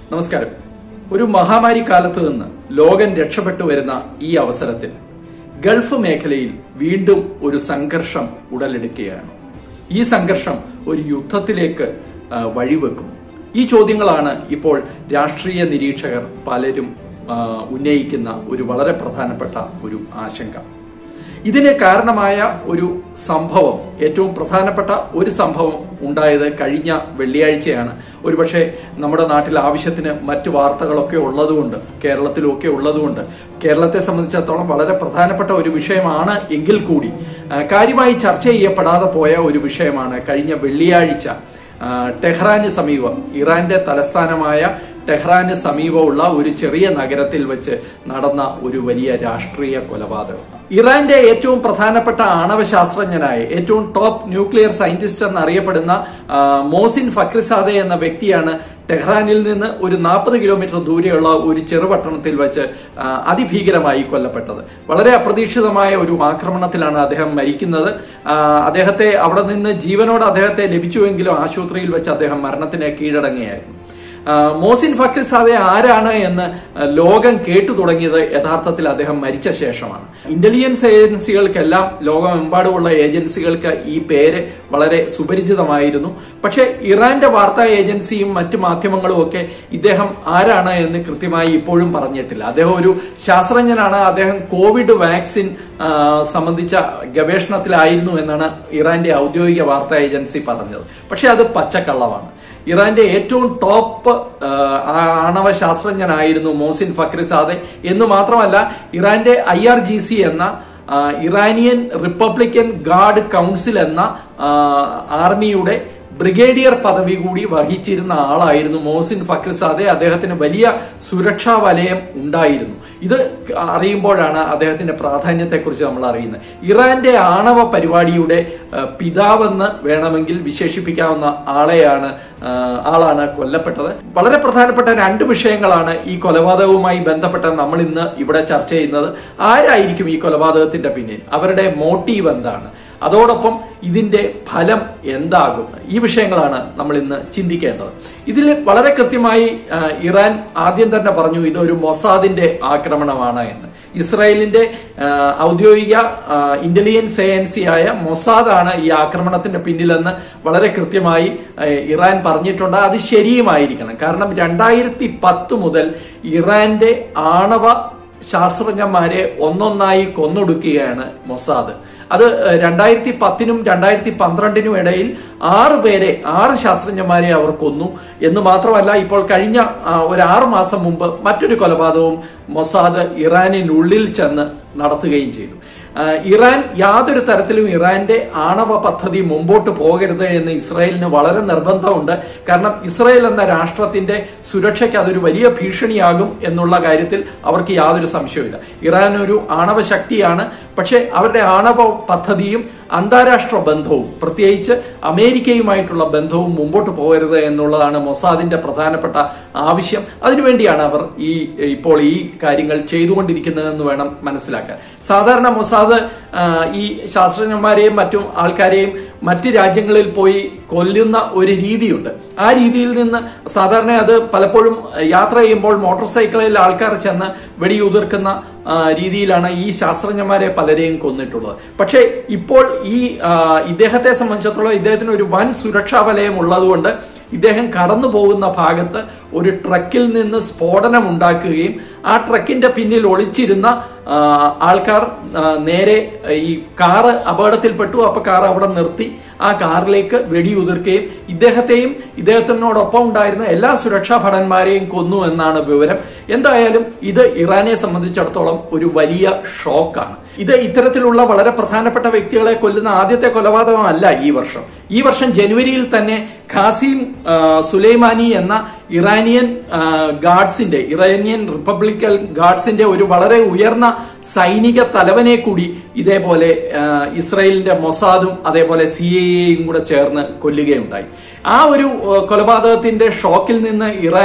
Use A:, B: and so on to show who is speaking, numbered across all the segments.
A: നമസ്കാരം ഒരു മഹാമാരി കാലത്ത് നിന്ന് ലോകം രക്ഷപ്പെട്ടു വരുന്ന ഈ അവസരത്തിൽ ഗൾഫ് മേഖലയിൽ വീണ്ടും ഒരു സംഘർഷം ഉടലെടുക്കുകയാണ് ഈ സംഘർഷം ഒരു യുദ്ധത്തിലേക്ക് ആ, വഴിവെക്കും ഈ ചോദ്യങ്ങളാണ് ഇപ്പോൾ രാഷ്ട്രീയ നിരീക്ഷകർ പലരും ആ, ഉന്നയിക്കുന്ന ഒരു വളരെ പ്രധാനപ്പെട്ട ഒരു ആശങ്ക ഇതിന് കാരണമായ ഒരു സംഭവം ഏറ്റവും പ്രധാനപ്പെട്ട ഒരു സംഭവം ഉണ്ടായത് കഴിഞ്ഞ വെള്ളിയാഴ്ചയാണ് ഒരുപക്ഷെ നമ്മുടെ നാട്ടിൽ ആവശ്യത്തിന് മറ്റു വാർത്തകളൊക്കെ ഉള്ളതുകൊണ്ട് കേരളത്തിലൊക്കെ ഉള്ളതുകൊണ്ട് കേരളത്തെ സംബന്ധിച്ചിടത്തോളം വളരെ പ്രധാനപ്പെട്ട ഒരു വിഷയമാണ് എങ്കിൽ കൂടി ആ, കാര്യമായി ചർച്ച ചെയ്യപ്പെടാതെ പോയ ഒരു വിഷയമാണ് കഴിഞ്ഞ വെള്ളിയാഴ്ച ആ, ടെഹ്റാന് സമീപം ഇറാന്റെ തലസ്ഥാനമായ ടെഹ്റാന് സമീപമുള്ള ഒരു ചെറിയ നഗരത്തിൽ വെച്ച് നടന്ന ഒരു വലിയ രാഷ്ട്രീയ കൊലപാതകം ഇറാന്റെ ഏറ്റവും പ്രധാനപ്പെട്ട ആണവ ശാസ്ത്രജ്ഞനായ ഏറ്റവും ടോപ്പ് ന്യൂക്ലിയർ സയന്റിസ്റ്റ് എന്നറിയപ്പെടുന്ന ആ, മോസിൻ ഫക്രിസാദെ എന്ന വ്യക്തിയാണ് ടെഹ്റാനിൽ നിന്ന് ഒരു നാൽപ്പത് കിലോമീറ്റർ ദൂരെയുള്ള ഒരു ചെറുപട്ടണത്തിൽ വെച്ച് ആ, അതിഭീകരമായി കൊല്ലപ്പെട്ടത് വളരെ അപ്രതീക്ഷിതമായ ഒരു ആക്രമണത്തിലാണ് അദ്ദേഹം മരിക്കുന്നത് ആ, അദ്ദേഹത്തെ അവിടെ നിന്ന് ജീവനോട് അദ്ദേഹത്തെ ലഭിച്ചുവെങ്കിലും ആശുപത്രിയിൽ വെച്ച് അദ്ദേഹം മരണത്തിന് കീഴടങ്ങുകയായിരുന്നു ആ, മോസിൻ ഫക്രിസാദെ ആരാണ് എന്ന് ലോകം കേട്ടു തുടങ്ങിയത് യഥാർത്ഥത്തിൽ അദ്ദേഹം മരിച്ച ശേഷമാണ് ഇന്റലിജൻസ് ഏജൻസികൾക്കെല്ലാം ലോകമെമ്പാടുമുള്ള ഏജൻസികൾക്ക് ഈ പേര് വളരെ സുപരിചിതമായിരുന്നു പക്ഷെ ഇറാന്റെ വാർത്താ ഏജൻസിയും മറ്റു മാധ്യമങ്ങളും ഒക്കെ ഇദ്ദേഹം ആരാണ് എന്ന് കൃത്യമായി ഇപ്പോഴും പറഞ്ഞിട്ടില്ല അദ്ദേഹം ഒരു ശാസ്ത്രജ്ഞനാണ് അദ്ദേഹം കോവിഡ് വാക്സിൻ ആ, സംബന്ധിച്ച ഗവേഷണത്തിലായിരുന്നു എന്നാണ് ഇറാന്റെ ഔദ്യോഗിക വാർത്താ ഏജൻസി പറഞ്ഞത് പക്ഷെ അത് പച്ചക്കള്ളമാണ് ഇറാന്റെ ഏറ്റവും ടോപ്പ് ആ, ആണവ ശാസ്ത്രജ്ഞനായിരുന്നു മോസിൻ ഫക്രിസാദെ എന്ന് മാത്രമല്ല ഇറാന്റെ ഐ ആർ ജി സി എന്ന ആ, ഇറാനിയൻ റിപ്പബ്ലിക്കൻ ഗാർഡ് കൗൺസിൽ എന്ന ആ, ആർമിയുടെ ബ്രിഗേഡിയർ പദവി കൂടി വഹിച്ചിരുന്ന ആളായിരുന്നു മോസിൻ ഫക്രിസാദെ അദ്ദേഹത്തിന് വലിയ സുരക്ഷാ വലയം ഉണ്ടായിരുന്നു ഇത് അറിയുമ്പോഴാണ് അദ്ദേഹത്തിന്റെ പ്രാധാന്യത്തെക്കുറിച്ച് നമ്മൾ അറിയുന്നത് ഇറാന്റെ ആണവ പരിപാടിയുടെ ആ, പിതാവെന്ന് വേണമെങ്കിൽ വിശേഷിപ്പിക്കാവുന്ന ആളെയാണ് ആ, ആളാണ് കൊല്ലപ്പെട്ടത് വളരെ പ്രധാനപ്പെട്ട രണ്ട് വിഷയങ്ങളാണ് ഈ കൊലപാതകവുമായി ബന്ധപ്പെട്ട് നമ്മൾ ഇന്ന് ഇവിടെ ചർച്ച ചെയ്യുന്നത് ആരായിരിക്കും ഈ കൊലപാതകത്തിന്റെ പിന്നിൽ അവരുടെ മോട്ടീവ് എന്താണ് അതോടൊപ്പം ഇതിന്റെ ഫലം എന്താകും ഈ വിഷയങ്ങളാണ് നമ്മൾ ഇന്ന് ചിന്തിക്കേണ്ടത് ഇതിൽ വളരെ കൃത്യമായി ആ, ഇറാൻ ആദ്യം തന്നെ പറഞ്ഞു ഇതൊരു മൊസാദിന്റെ ആക്രമണമാണ് എന്ന് ഇസ്രായേലിന്റെ ആ, ഔദ്യോഗിക ആ, ഇന്റലിജൻസ് ഏജൻസിയായ മൊസാദാണ് ഈ ആക്രമണത്തിന്റെ പിന്നിലെന്ന് വളരെ കൃത്യമായി ആ, ഇറാൻ പറഞ്ഞിട്ടുണ്ട് അത് ശരിയുമായിരിക്കണം കാരണം രണ്ടായിരത്തി പത്ത് മുതൽ ഇറാന്റെ ആണവ ശാസ്ത്രജ്ഞന്മാരെ ഒന്നൊന്നായി കൊന്നൊടുക്കുകയാണ് മൊസാദ് അത് രണ്ടായിരത്തി പത്തിനും രണ്ടായിരത്തി പന്ത്രണ്ടിനും ഇടയിൽ ആറ് പേരെ ആറ് ശാസ്ത്രജ്ഞന്മാരെ അവർ കൊന്നു എന്ന് മാത്രമല്ല ഇപ്പോൾ കഴിഞ്ഞ ആ, ഒരു ആറ് മാസം മുമ്പ് മറ്റൊരു കൊലപാതകവും മൊസാദ് ഇറാനിനുള്ളിൽ ചെന്ന് നടത്തുകയും ചെയ്തു ആ, ഇറാൻ യാതൊരു തരത്തിലും ഇറാന്റെ ആണവ പദ്ധതി മുമ്പോട്ട് പോകരുത് എന്ന് ഇസ്രായേലിന് വളരെ നിർബന്ധമുണ്ട് കാരണം ഇസ്രായേൽ എന്ന രാഷ്ട്രത്തിന്റെ സുരക്ഷയ്ക്ക് അതൊരു വലിയ ഭീഷണിയാകും എന്നുള്ള കാര്യത്തിൽ അവർക്ക് യാതൊരു സംശയവുമില്ല ഇറാൻ ഒരു ആണവ ശക്തിയാണ് പക്ഷേ അവരുടെ ആണവ പദ്ധതിയും അന്താരാഷ്ട്ര ബന്ധവും പ്രത്യേകിച്ച് അമേരിക്കയുമായിട്ടുള്ള ബന്ധവും മുമ്പോട്ട് പോകരുത് എന്നുള്ളതാണ് മൊസാദിന്റെ പ്രധാനപ്പെട്ട ആവശ്യം അതിനുവേണ്ടിയാണ് അവർ ഈ ഇപ്പോൾ ഈ കാര്യങ്ങൾ ചെയ്തുകൊണ്ടിരിക്കുന്നതെന്ന് വേണം മനസ്സിലാക്കാൻ സാധാരണ മൊസാദ് ആ, ഈ ശാസ്ത്രജ്ഞന്മാരെയും മറ്റും ആൾക്കാരെയും മറ്റ് രാജ്യങ്ങളിൽ പോയി കൊല്ലുന്ന ഒരു രീതിയുണ്ട് ആ രീതിയിൽ നിന്ന് സാധാരണ അത് പലപ്പോഴും യാത്ര ചെയ്യുമ്പോൾ മോട്ടോർ സൈക്കിളിൽ ആൾക്കാർ ചെന്ന് വെടിയുതിർക്കുന്ന ആ, രീതിയിലാണ് ഈ ശാസ്ത്രജ്ഞന്മാരെ പലരെയും കൊന്നിട്ടുള്ളത് പക്ഷേ ഇപ്പോൾ ഈ ആ, ഇദ്ദേഹത്തെ സംബന്ധിച്ചിടത്തോളം ഇദ്ദേഹത്തിന് ഒരു വൻ സുരക്ഷാ വലയം ഉള്ളതുകൊണ്ട് ഇദ്ദേഹം കടന്നു പോകുന്ന ഭാഗത്ത് ഒരു ട്രക്കിൽ നിന്ന് സ്ഫോടനം ഉണ്ടാക്കുകയും ആ ട്രക്കിന്റെ പിന്നിൽ ഒളിച്ചിരുന്ന ആ, ആൾക്കാർ ആ, നേരെ ഈ കാറ് അപകടത്തിൽപ്പെട്ടു അപ്പൊ കാർ അവിടെ നിർത്തി ആ കാറിലേക്ക് വെടിയുതിർക്കുകയും ഇദ്ദേഹത്തെയും ഇദ്ദേഹത്തിനോടൊപ്പം ഉണ്ടായിരുന്ന എല്ലാ സുരക്ഷാ ഭടന്മാരെയും കൊന്നു എന്നാണ് വിവരം എന്തായാലും ഇത് ഇറാനെ സംബന്ധിച്ചിടത്തോളം ഒരു വലിയ ഷോക്കാണ് ഇത് ഇത്തരത്തിലുള്ള വളരെ പ്രധാനപ്പെട്ട വ്യക്തികളെ കൊല്ലുന്ന ആദ്യത്തെ കൊലപാതകമല്ല ഈ വർഷം ഈ വർഷം ജനുവരിയിൽ തന്നെ ഖാസിം ആ, സുലൈമാനി എന്ന ഇറാനിയൻ ആ, ഗാർഡ്സിന്റെ ഇറാനിയൻ റിപ്പബ്ലിക്കൻ ഗാർഡ്സിന്റെ ഒരു വളരെ ഉയർന്ന സൈനിക തലവനെ കൂടി ഇതേപോലെ ആ, ഇസ്രായേലിന്റെ മൊസാദും അതേപോലെ സി ഐയും കൂടെ ചേർന്ന് കൊല്ലുകയുണ്ടായി ആ ഒരു ആ, കൊലപാതകത്തിന്റെ ഷോക്കിൽ നിന്ന് ഇറാൻ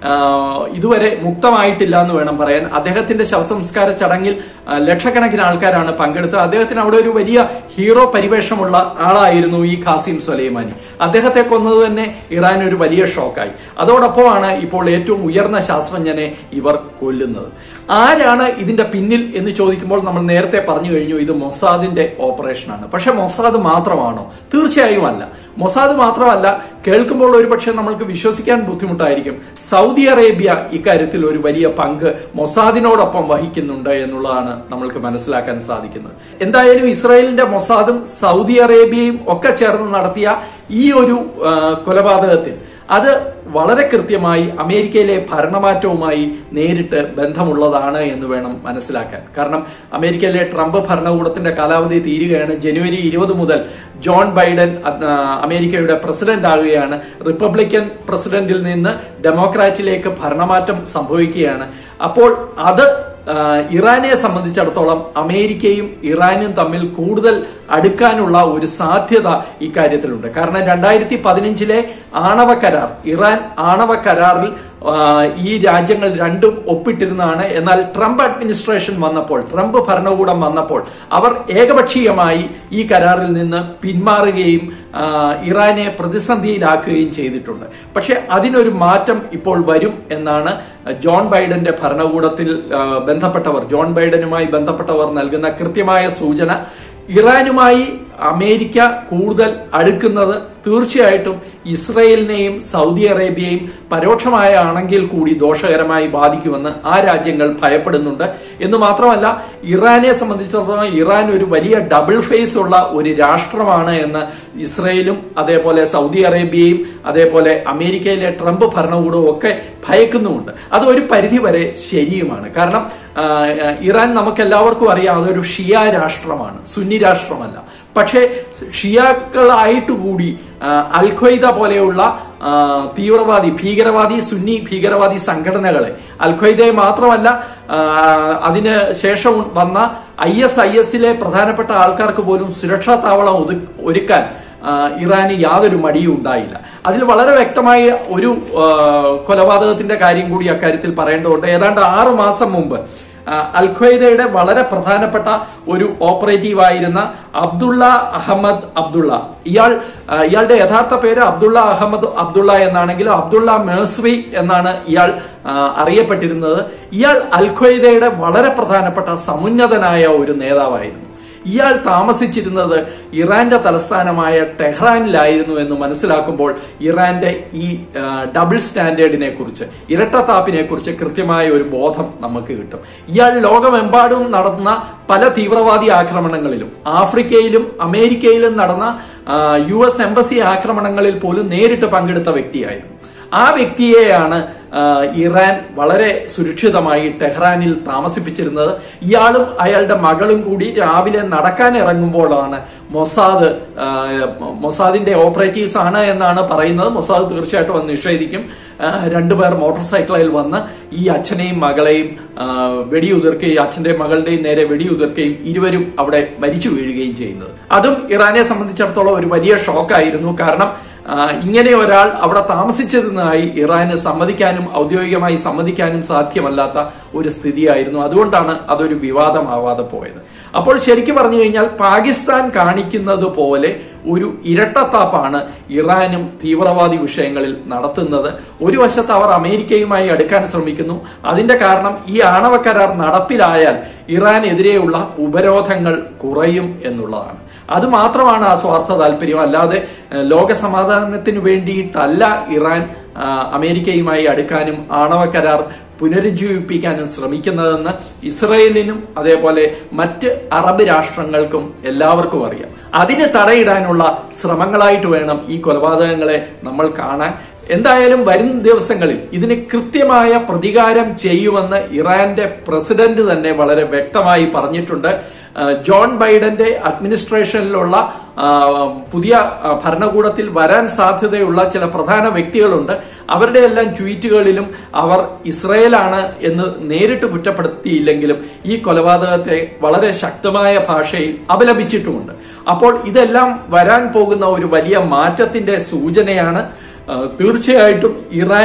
A: ആ, ഇതുവരെ മുക്തമായിട്ടില്ല എന്ന് വേണം പറയാൻ അദ്ദേഹത്തിന്റെ ശവസംസ്കാര ചടങ്ങിൽ ആ, ലക്ഷക്കണക്കിന് ആൾക്കാരാണ് പങ്കെടുത്തത് അദ്ദേഹത്തിന് അവിടെ ഒരു വലിയ ഹീറോ പരിവേഷമുള്ള ആളായിരുന്നു ഈ ഖാസിം സൊലൈമാനി അദ്ദേഹത്തെ കൊന്നത് തന്നെ ഇറാൻ ഒരു വലിയ ഷോക്കായി അതോടൊപ്പമാണ് ഇപ്പോൾ ഏറ്റവും ഉയർന്ന ശാസ്ത്രജ്ഞനെ ഇവർ കൊല്ലുന്നത് ആരാണ് ഇതിന്റെ പിന്നിൽ എന്ന് ചോദിക്കുമ്പോൾ നമ്മൾ നേരത്തെ പറഞ്ഞു കഴിഞ്ഞു ഇത് മൊസാദിന്റെ ഓപ്പറേഷനാണ് പക്ഷെ മൊസാദ് മാത്രമാണോ തീർച്ചയായും അല്ല മൊസാദ് മാത്രമല്ല കേൾക്കുമ്പോൾ ഒരുപക്ഷെ നമ്മൾക്ക് വിശ്വസിക്കാൻ ബുദ്ധിമുട്ടായിരിക്കും സൗദി അറേബ്യ ഇക്കാര്യത്തിൽ ഒരു വലിയ പങ്ക് മൊസാദിനോടൊപ്പം വഹിക്കുന്നുണ്ട് എന്നുള്ളതാണ് നമ്മൾക്ക് മനസ്സിലാക്കാൻ സാധിക്കുന്നത് എന്തായാലും ഇസ്രായേലിന്റെ മൊസാദും സൗദി അറേബ്യയും ഒക്കെ ചേർന്ന് നടത്തിയ ഈ ഒരു ആ, കൊലപാതകത്തിൽ അത് വളരെ കൃത്യമായി അമേരിക്കയിലെ ഭരണമാറ്റവുമായി നേരിട്ട് ബന്ധമുള്ളതാണ് എന്ന് വേണം മനസ്സിലാക്കാൻ കാരണം അമേരിക്കയിലെ ട്രംപ് ഭരണകൂടത്തിന്റെ കാലാവധി തീരുകയാണ് ജനുവരി ഇരുപത് മുതൽ ജോൺ ബൈഡൻ അത്, ആ, അമേരിക്കയുടെ പ്രസിഡന്റ് ആകുകയാണ് റിപ്പബ്ലിക്കൻ പ്രസിഡന്റിൽ നിന്ന് ഡെമോക്രാറ്റിലേക്ക് ഭരണമാറ്റം സംഭവിക്കുകയാണ് അപ്പോൾ അത് ആ, ഇറാനെ സംബന്ധിച്ചിടത്തോളം അമേരിക്കയും ഇറാനും തമ്മിൽ കൂടുതൽ അടുക്കാനുള്ള ഒരു സാധ്യത ഇക്കാര്യത്തിലുണ്ട് കാരണം രണ്ടായിരത്തി പതിനഞ്ചിലെ ആണവ കരാർ ഇറാൻ ആണവ കരാറിൽ ആ, ഈ രാജ്യങ്ങൾ രണ്ടും ഒപ്പിട്ടിരുന്നതാണ് എന്നാൽ ട്രംപ് അഡ്മിനിസ്ട്രേഷൻ വന്നപ്പോൾ ട്രംപ് ഭരണകൂടം വന്നപ്പോൾ അവർ ഏകപക്ഷീയമായി ഈ കരാറിൽ നിന്ന് പിന്മാറുകയും ആ, ഇറാനെ പ്രതിസന്ധിയിലാക്കുകയും ചെയ്തിട്ടുണ്ട് പക്ഷെ അതിനൊരു മാറ്റം ഇപ്പോൾ വരും എന്നാണ് ജോൺ ബൈഡന്റെ ഭരണകൂടത്തിൽ ആ, ബന്ധപ്പെട്ടവർ ജോൺ ബൈഡനുമായി ബന്ധപ്പെട്ടവർ നൽകുന്ന കൃത്യമായ സൂചന ഇറാനുമായി അമേരിക്ക കൂടുതൽ അടുക്കുന്നത് തീർച്ചയായിട്ടും ഇസ്രയേലിനെയും സൗദി അറേബ്യയും പരോക്ഷമായ ആണെങ്കിൽ കൂടി ദോഷകരമായി ബാധിക്കുമെന്ന് ആ രാജ്യങ്ങൾ ഭയപ്പെടുന്നുണ്ട് എന്ന് മാത്രമല്ല ഇറാനെ സംബന്ധിച്ചിടത്തോളം ഇറാൻ ഒരു വലിയ ഡബിൾ ഫേസ് ഉള്ള ഒരു രാഷ്ട്രമാണ് എന്ന് ഇസ്രയേലും അതേപോലെ സൗദി അറേബ്യയും അതേപോലെ അമേരിക്കയിലെ ട്രംപ് ഭരണകൂടവും ഒക്കെ ഭയക്കുന്നുമുണ്ട് അത് ഒരു പരിധി വരെ ശരിയുമാണ് കാരണം ആ, ഇറാൻ നമുക്ക് എല്ലാവർക്കും അറിയാം അതൊരു ഷിയ രാഷ്ട്രമാണ് സുന്നി രാഷ്ട്രമല്ല പക്ഷേ ഷിയാക്കളായിട്ട് കൂടി ആ, അൽ ഖ്വയ്ദ പോലെയുള്ള ആ, തീവ്രവാദി ഭീകരവാദി സുന്നി ഭീകരവാദി സംഘടനകളെ അൽ ഖ്വയ്ദയെ മാത്രമല്ല ആ, അതിന് ശേഷം വന്ന ഐ എസ് ഐ എസിലെ പ്രധാനപ്പെട്ട ആൾക്കാർക്ക് പോലും സുരക്ഷാ താവളം ഒതു- ഒരുക്കാൻ ആ, ഇറാന് യാതൊരു മടിയും ഉണ്ടായില്ല അതിൽ വളരെ വ്യക്തമായ ഒരു ആ, കൊലപാതകത്തിന്റെ കാര്യം കൂടി അക്കാര്യത്തിൽ പറയേണ്ടതുണ്ട് ഏതാണ്ട് ആറു മാസം മുമ്പ് ആ, അൽ ഖ്വയ്ദയുടെ വളരെ പ്രധാനപ്പെട്ട ഒരു ഓപ്പറേറ്റീവ് ആയിരുന്ന അബ്ദുള്ള അഹമ്മദ് അബ്ദുള്ള ഇയാൾ ആ, ഇയാളുടെ യഥാർത്ഥ പേര് അബ്ദുള്ള അഹമ്മദ് അബ്ദുള്ള എന്നാണെങ്കിലും അബ്ദുള്ള മേഴ്സ്വി എന്നാണ് ഇയാൾ ആ, അറിയപ്പെട്ടിരുന്നത് ഇയാൾ അൽ ഖ്വയ്ദയുടെ വളരെ പ്രധാനപ്പെട്ട സമുന്നതനായ ഒരു നേതാവായിരുന്നു ഇയാൾ താമസിച്ചിരുന്നത് ഇറാന്റെ തലസ്ഥാനമായ ടെഹ്റാനിലായിരുന്നു എന്ന് മനസ്സിലാക്കുമ്പോൾ ഇറാന്റെ ഈ ആ, ഡബിൾ സ്റ്റാൻഡേർഡിനെ കുറിച്ച് ഇരട്ടത്താപ്പിനെ കുറിച്ച് കൃത്യമായ ഒരു ബോധം നമുക്ക് കിട്ടും ഇയാൾ ലോകമെമ്പാടും നടന്ന പല തീവ്രവാദി ആക്രമണങ്ങളിലും ആഫ്രിക്കയിലും അമേരിക്കയിലും നടന്ന ആ, യു എസ് എംബസി ആക്രമണങ്ങളിൽ പോലും നേരിട്ട് പങ്കെടുത്ത വ്യക്തിയായിരുന്നു ആ വ്യക്തിയെയാണ് ആ, ഇറാൻ വളരെ സുരക്ഷിതമായി ടെഹ്റാനിൽ താമസിപ്പിച്ചിരുന്നത് ഇയാളും അയാളുടെ മകളും കൂടി രാവിലെ നടക്കാൻ ഇറങ്ങുമ്പോഴാണ് മൊസാദ് ആ, മൊസാദിന്റെ ഓപ്പറേറ്റീവ്സ് ആണ് എന്നാണ് പറയുന്നത് മൊസാദ് തീർച്ചയായിട്ടും അത് നിഷേധിക്കും ആ, രണ്ടുപേർ മോട്ടോർ സൈക്കിളിൽ വന്ന് ഈ അച്ഛനെയും മകളെയും ആ, വെടിയുതിർക്കുകയും അച്ഛന്റെയും മകളുടെയും നേരെ വെടിയുതിർക്കുകയും ഇരുവരും അവിടെ മരിച്ചു വീഴുകയും ചെയ്യുന്നത് അതും ഇറാനെ സംബന്ധിച്ചിടത്തോളം ഒരു വലിയ ഷോക്കായിരുന്നു കാരണം ആ, ഇങ്ങനെ ഒരാൾ അവിടെ താമസിച്ചിരുന്നതായി ഇറാന് സമ്മതിക്കാനും ഔദ്യോഗികമായി സമ്മതിക്കാനും സാധ്യമല്ലാത്ത ഒരു സ്ഥിതിയായിരുന്നു അതുകൊണ്ടാണ് അതൊരു വിവാദമാവാതെ പോയത് അപ്പോൾ ശരിക്കും പറഞ്ഞു കഴിഞ്ഞാൽ പാകിസ്ഥാൻ കാണിക്കുന്നത് പോലെ ഒരു ഇരട്ടത്താപ്പാണ് ഇറാനും തീവ്രവാദി വിഷയങ്ങളിൽ നടത്തുന്നത് ഒരു വശത്ത് അവർ അമേരിക്കയുമായി അടുക്കാൻ ശ്രമിക്കുന്നു അതിന്റെ കാരണം ഈ ആണവ കരാർ നടപ്പിലായാൽ ഇറാനെതിരെയുള്ള ഉപരോധങ്ങൾ കുറയും എന്നുള്ളതാണ് അത് മാത്രമാണ് ആ സ്വാർത്ഥ താല്പര്യം അല്ലാതെ ഏഹ്, ലോക സമാധാനത്തിന് വേണ്ടിയിട്ടല്ല ഇറാൻ ആ, അമേരിക്കയുമായി അടുക്കാനും ആണവ കരാർ പുനരുജ്ജീവിപ്പിക്കാനും ശ്രമിക്കുന്നതെന്ന് ഇസ്രയേലിനും അതേപോലെ മറ്റ് അറബ് രാഷ്ട്രങ്ങൾക്കും എല്ലാവർക്കും അറിയാം അതിന് തടയിടാനുള്ള ശ്രമങ്ങളായിട്ട് വേണം ഈ കൊലപാതകങ്ങളെ നമ്മൾ കാണാൻ എന്തായാലും വരും ദിവസങ്ങളിൽ ഇതിന് കൃത്യമായ പ്രതികാരം ചെയ്യുമെന്ന് ഇറാന്റെ പ്രസിഡന്റ് തന്നെ വളരെ വ്യക്തമായി പറഞ്ഞിട്ടുണ്ട് ആ, ജോൺ ബൈഡന്റെ അഡ്മിനിസ്ട്രേഷനിലുള്ള ആ, പുതിയ ആ, ഭരണകൂടത്തിൽ വരാൻ സാധ്യതയുള്ള ചില പ്രധാന വ്യക്തികളുണ്ട് അവരുടെ എല്ലാം ട്വീറ്റുകളിലും അവർ ഇസ്രയേലാണ് എന്ന് നേരിട്ട് കുറ്റപ്പെടുത്തിയില്ലെങ്കിലും ഈ കൊലപാതകത്തെ വളരെ ശക്തമായ ഭാഷയിൽ അപലപിച്ചിട്ടുമുണ്ട് അപ്പോൾ ഇതെല്ലാം വരാൻ പോകുന്ന ഒരു വലിയ മാറ്റത്തിന്റെ സൂചനയാണ് ആ, തീർച്ചയായിട്ടും ഇറാനും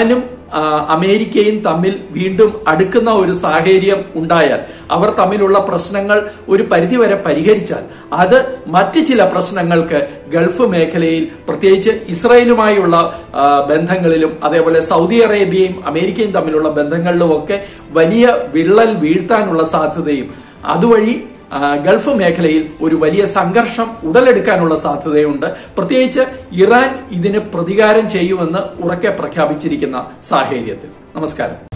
A: ആ, അമേരിക്കയും തമ്മിൽ വീണ്ടും അടുക്കുന്ന ഒരു സാഹചര്യം ഉണ്ടായാൽ അവർ തമ്മിലുള്ള പ്രശ്നങ്ങൾ ഒരു പരിധിവരെ പരിഹരിച്ചാൽ അത് മറ്റ് ചില പ്രശ്നങ്ങൾക്ക് ഗൾഫ് മേഖലയിൽ പ്രത്യേകിച്ച് ഇസ്രയേലുമായുള്ള ആ, ബന്ധങ്ങളിലും അതേപോലെ സൗദി അറേബ്യയും അമേരിക്കയും തമ്മിലുള്ള ബന്ധങ്ങളിലുമൊക്കെ വലിയ വിള്ളൽ വീഴ്ത്താനുള്ള സാധ്യതയും അതുവഴി ആ, ഗൾഫ് മേഖലയിൽ ഒരു വലിയ സംഘർഷം ഉടലെടുക്കാനുള്ള സാധ്യതയുണ്ട് പ്രത്യേകിച്ച് ഇറാൻ ഇതിന് പ്രതികാരം ചെയ്യുമെന്ന് ഉറക്കെ പ്രഖ്യാപിച്ചിരിക്കുന്ന സാഹചര്യത്തിൽ നമസ്കാരം